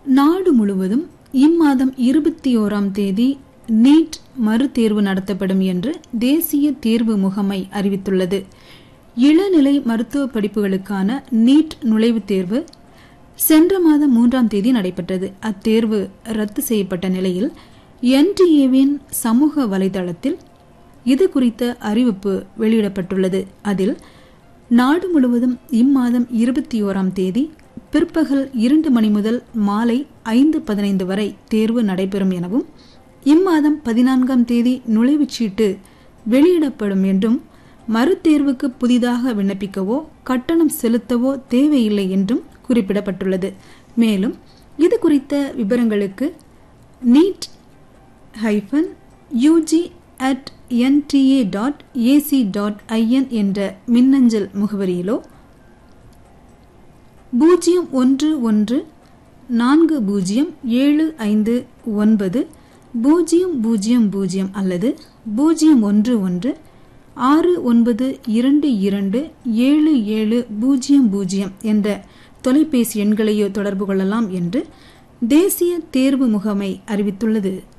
நாடு முழுவதும் இம்மாதம் இருபத்தி ஓராம் தேதி நீட் மறுதேர்வு நடத்தப்படும் என்று தேசிய தேர்வு முகமை அறிவித்துள்ளது இளநிலை மருத்துவ படிப்புகளுக்கான நீட் நுழைவுத் தேர்வு சென்ற மாதம் மூன்றாம் தேதி நடைபெற்றது அத்தேர்வு ரத்து செய்யப்பட்ட நிலையில் என்டிஏவின் சமூக வலைதளத்தில் இது குறித்த அறிவிப்பு வெளியிடப்பட்டுள்ளது அதில் நாடு முழுவதும் இம்மாதம் இருபத்தி ஓராம் தேதி பிற்பகல் இரண்டு மணி முதல் மாலை ஐந்து பதினைந்து வரை தேர்வு நடைபெறும் எனவும் இம்மாதம் பதினான்காம் தேதி நுழைவுச் சீட்டு வெளியிடப்படும் என்றும் மறுதேர்வுக்கு புதிதாக விண்ணப்பிக்கவோ கட்டணம் செலுத்தவோ தேவையில்லை என்றும் குறிப்பிடப்பட்டுள்ளது மேலும் இது குறித்த விவரங்களுக்கு NEET hyphen UG at NTA dot AC dot IN என்ற மின்னஞ்சல் முகவரியிலோ பூஜ்ஜியம் ஒன்று ஒன்று நான்கு பூஜ்ஜியம் ஏழு ஐந்து ஒன்பது பூஜ்ஜியம் பூஜ்ஜியம் பூஜ்ஜியம் அல்லது பூஜ்ஜியம் ஒன்று ஒன்று ஆறு ஒன்பது இரண்டு இரண்டு ஏழு ஏழு பூஜ்ஜியம் பூஜ்ஜியம் என்ற தொலைபேசி எண்களையோ தொடர்பு கொள்ளலாம் என்று தேசிய தேர்வு முகமை அறிவித்துள்ளது